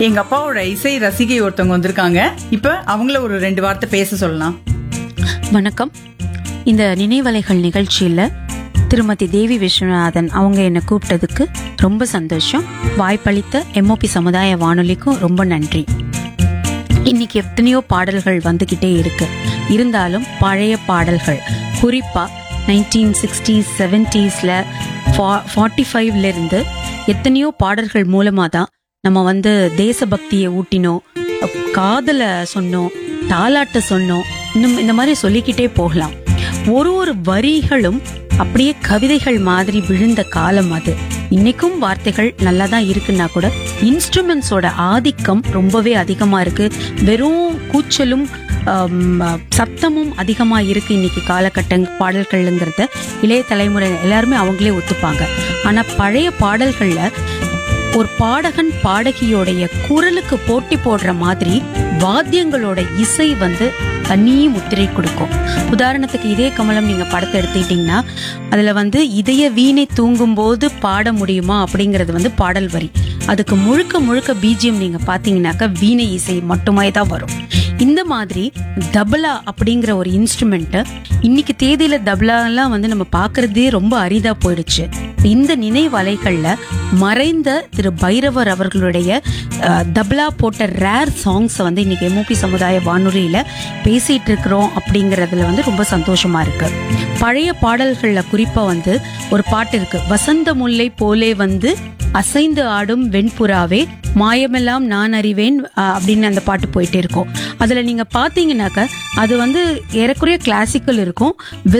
எங்க அப்பாவோட இசை ரசிகை ஒருத்தவங்க வந்திருக்காங்க இப்ப அவங்கள ஒரு ரெண்டு வார்த்தை பேச சொல்லலாம் வணக்கம் இந்த நினைவலைகள் நிகழ்ச்சியில் திருமதி தேவி விஸ்வநாதன் அவங்க என்னை கூப்பிட்டதுக்கு ரொம்ப சந்தோஷம் வாய்ப்பளித்த எம்ஓபி சமுதாய வானொலிக்கும் ரொம்ப நன்றி இன்னைக்கு எத்தனையோ பாடல்கள் வந்துக்கிட்டே இருக்கு இருந்தாலும் பழைய பாடல்கள் குறிப்பா நைன்டீன் சிக்ஸ்டீஸ் செவன்டீஸில் ஃபார்ட்டி ஃபைவ்லேருந்து எத்தனையோ பாடல்கள் மூலமாக தான் நம்ம வந்து தேசபக்தியை ஊட்டினோம் காதலை சொன்னோம் தாலாட்ட சொன்னோம் இன்னும் இந்த மாதிரி சொல்லிக்கிட்டே போகலாம் ஒரு ஒரு வரிகளும் அப்படியே கவிதைகள் மாதிரி விழுந்த காலம் அது இன்னைக்கும் வார்த்தைகள் நல்லா தான் இருக்குன்னா கூட இன்ஸ்ட்ருமெண்ட்ஸோட ஆதிக்கம் ரொம்பவே அதிகமா இருக்கு வெறும் கூச்சலும் ஆம், சத்தமும் அதிகமா இருக்கு இன்னைக்கு காலகட்ட பாடல்கள்ங்கிறத இளைய தலைமுறை எல்லாருமே அவங்களே ஒத்துப்பாங்க ஆனா பழைய பாடல்கள்ல ஒரு பாடகன் பாடகியோடைய குரலுக்கு போட்டி போடுற மாதிரி வாத்தியங்களோட இசை வந்து தனி முத்திரை கொடுக்கும் உதாரணத்துக்கு இதே கமலம் நீங்க படத்தை எடுத்துக்கிட்டீங்கன்னா அதுல வந்து இதய வீணை தூங்கும் போது பாட முடியுமா அப்படிங்கறது வந்து பாடல் வரி அதுக்கு முழுக்க முழுக்க பிஜிஎம் நீங்க பாத்தீங்கன்னாக்கா வீணை இசை மட்டுமே தான் வரும் இந்த மாதிரி தபலா அப்படிங்கிற ஒரு இன்ஸ்ட்ருமெண்ட் இன்னைக்கு தேதியில தபலாலாம் வந்து நம்ம பார்க்கறதே ரொம்ப அரிதா போயிடுச்சு இந்த நினைவலைகள்ல மறைந்த திரு பைரவர் அவர்களுடைய அஹ், தபலா போட்ட ரேர் சாங்ஸ் வந்து இன்னைக்கு எம்ஓபி சமுதாய வானொலியில பேசிட்டு இருக்கிறோம் அப்படிங்கறதுல வந்து ரொம்ப சந்தோஷமா இருக்கு பழைய பாடல்கள்ல குறிப்பா வந்து ஒரு பாட்டு இருக்கு வசந்த முல்லை போலே வந்து அசைந்து ஆடும் வெண்புறாவே மாயமெல்லாம் நான் அறிவேன் அஹ், அப்படின்னு அந்த பாட்டு போயிட்டே இருக்கும் அதுல நீங்க பாத்தீங்கன்னாக்க அது வந்து ஏறக்குறைய கிளாசிக்கல் இருக்கும்